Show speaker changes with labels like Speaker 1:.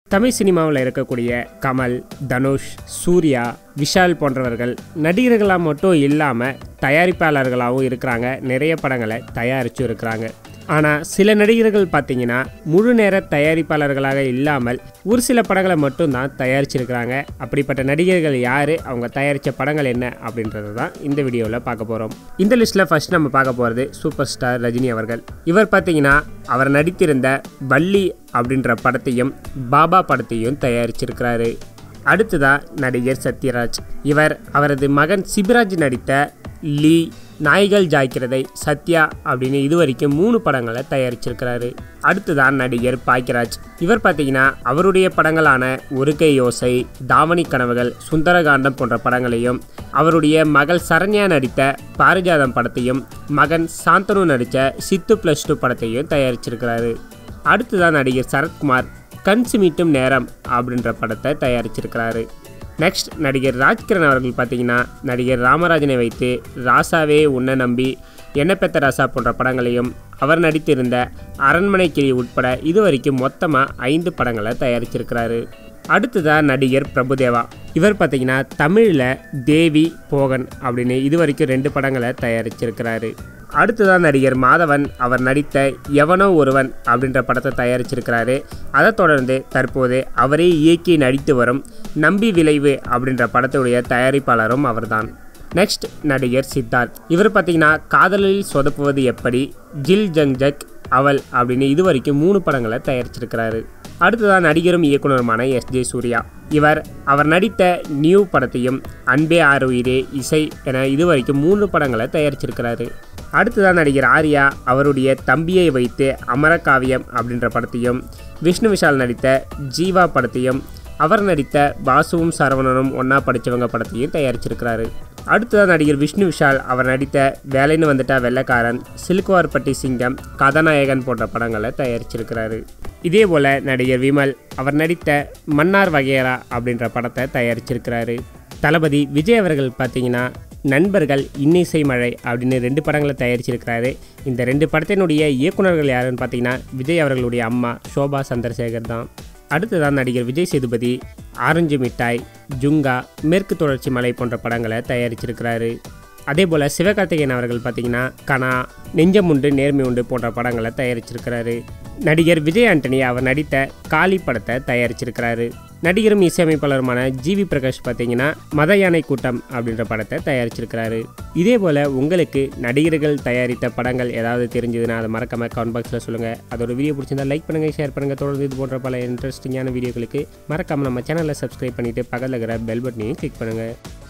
Speaker 1: தமிழ் சினிமாவில் இருக்கக்கூடிய கமல் தனுஷ் சூர்யா விஷால் போன்றவர்கள் நடிகர்களாக மட்டும் இல்லாமல் தயாரிப்பாளர்களாகவும் இருக்கிறாங்க நிறைய படங்களை தயாரிச்சும் இருக்கிறாங்க ஆனால் சில நடிகர்கள் பார்த்தீங்கன்னா முழு நேர தயாரிப்பாளர்களாக இல்லாமல் ஒரு சில படங்களை மட்டும்தான் தயாரிச்சிருக்கிறாங்க அப்படிப்பட்ட நடிகர்கள் யார் அவங்க தயாரித்த படங்கள் என்ன அப்படின்றது தான் இந்த வீடியோவில் பார்க்க போகிறோம் இந்த லிஸ்ட்டில் ஃபர்ஸ்ட் நம்ம பார்க்க போகிறது சூப்பர் ஸ்டார் ரஜினி அவர்கள் இவர் பார்த்தீங்கன்னா அவர் நடித்திருந்த வள்ளி அப்படின்ற படத்தையும் பாபா படத்தையும் தயாரிச்சிருக்கிறாரு அடுத்ததா நடிகர் சத்யராஜ் இவர் அவரது மகன் சிபிராஜ் நடித்த லீ நாய்கள் ஜாய்க்கிறதை சத்யா அப்படின்னு இதுவரைக்கும் மூணு படங்களை தயாரிச்சிருக்கிறாரு அடுத்ததான் நடிகர் பாக்கியராஜ் இவர் பார்த்தீங்கன்னா அவருடைய படங்களான ஒரு கை யோசை தாவணி கனவுகள் சுந்தரகாண்டம் போன்ற படங்களையும் அவருடைய மகள் சரண்யா நடித்த பாரிஜாதம் படத்தையும் மகன் சாந்தனு நடித்த சித்து ப்ளஸ் டூ படத்தையும் தயாரிச்சிருக்கிறாரு அடுத்ததான் நடிகர் சரத்குமார் கண் சிமிட்டும் நேரம் அப்படின்ற படத்தை தயாரிச்சிருக்கிறாரு நெக்ஸ்ட் நடிகர் ராஜ்கிரண் அவர்கள் பார்த்தீங்கன்னா நடிகர் ராமராஜனை வைத்து ராசாவே உன்னை நம்பி என்ன பெத்த ராசா போன்ற படங்களையும் அவர் நடித்திருந்த அரண்மனை கிளி உட்பட இதுவரைக்கும் மொத்தமாக ஐந்து படங்களை தயாரிச்சிருக்கிறாரு அடுத்ததாக நடிகர் பிரபுதேவா இவர் பார்த்தீங்கன்னா தமிழில் தேவி போகன் அப்படின்னு இதுவரைக்கும் ரெண்டு படங்களை தயாரிச்சிருக்கிறாரு அடுத்ததான் நடிகர் மாதவன் அவர் நடித்த எவனோ ஒருவன் அப்படின்ற படத்தை தயாரிச்சிருக்கிறாரு அதை தொடர்ந்து தற்போது அவரே இயக்கி நடித்து வரும் நம்பி விளைவு அப்படின்ற படத்துடைய தயாரிப்பாளரும் அவர்தான் நெக்ஸ்ட் நடிகர் சித்தார்த் இவர் பார்த்தீங்கன்னா காதலில் சொதப்புவது எப்படி ஜில் ஜங் ஜக் அவள் அப்படின்னு இதுவரைக்கும் மூணு படங்களை தயாரிச்சிருக்கிறாரு அடுத்ததான் நடிகரும் இயக்குனருமான எஸ் ஜே சூர்யா இவர் அவர் நடித்த நியூ படத்தையும் அன்பே ஆறு உயிரே இசை என இதுவரைக்கும் மூன்று படங்களை தயாரிச்சிருக்கிறாரு அடுத்ததான் நடிகர் ஆர்யா அவருடைய தம்பியை வைத்து அமரகாவியம் அப்படின்ற படத்தையும் விஷ்ணு விஷால் நடித்த ஜீவா படத்தையும் அவர் நடித்த பாசுவும் சரவணனும் ஒன்றா படித்தவங்க படத்தையும் தயாரிச்சிருக்கிறாரு அடுத்ததான் நடிகர் விஷ்ணு விஷால் அவர் நடித்த வேலைன்னு வந்துட்டா வெள்ளக்காரன் சிலுக்குவார்பட்டி சிங்கம் கதாநாயகன் போன்ற படங்களை தயாரிச்சிருக்கிறாரு இதே போல் நடிகர் விமல் அவர் நடித்த மன்னார் வகையரா அப்படின்ற படத்தை தயாரிச்சிருக்கிறாரு தளபதி விஜய் அவர்கள் பார்த்தீங்கன்னா நண்பர்கள் இன்னிசை மழை அப்படின்னு ரெண்டு படங்களை தயாரிச்சிருக்கிறாரு இந்த ரெண்டு படத்தினுடைய இயக்குனர்கள் யாருன்னு பார்த்தீங்கன்னா விஜய் அவர்களுடைய அம்மா சோபா சந்திரசேகர் தான் அடுத்ததான் நடிகர் விஜய் சேதுபதி ஆரஞ்சு மிட்டாய் ஜுங்கா மேற்கு தொடர்ச்சி மலை போன்ற படங்களை தயாரிச்சிருக்கிறாரு அதே போல் சிவகார்த்திகேயன் அவர்கள் பார்த்தீங்கன்னா கனா நெஞ்சம் உண்டு நேர்மை உண்டு போன்ற படங்களை தயாரிச்சிருக்கிறாரு நடிகர் விஜய் ஆண்டனி அவர் நடித்த காளி படத்தை தயாரிச்சிருக்கிறாரு நடிகரும் இசையமைப்பாளருமான ஜிவி பிரகாஷ் பார்த்தீங்கன்னா மத யானை கூட்டம் அப்படின்ற படத்தை தயாரிச்சிருக்கிறாரு இதே போல் உங்களுக்கு நடிகர்கள் தயாரித்த படங்கள் ஏதாவது தெரிஞ்சதுன்னா அதை மறக்காம கமெண்ட் பாக்ஸில் சொல்லுங்கள் அதோட வீடியோ பிடிச்சிருந்தா லைக் பண்ணுங்கள் ஷேர் பண்ணுங்கள் தொடர்ந்து இது போன்ற பல இன்ட்ரெஸ்டிங்கான வீடியோக்களுக்கு மறக்காமல் நம்ம சேனலை சப்ஸ்கிரைப் பண்ணிவிட்டு பக்கத்தில் இருக்கிற பெல் பட்டனையும் கிளிக் பண்ணுங்கள்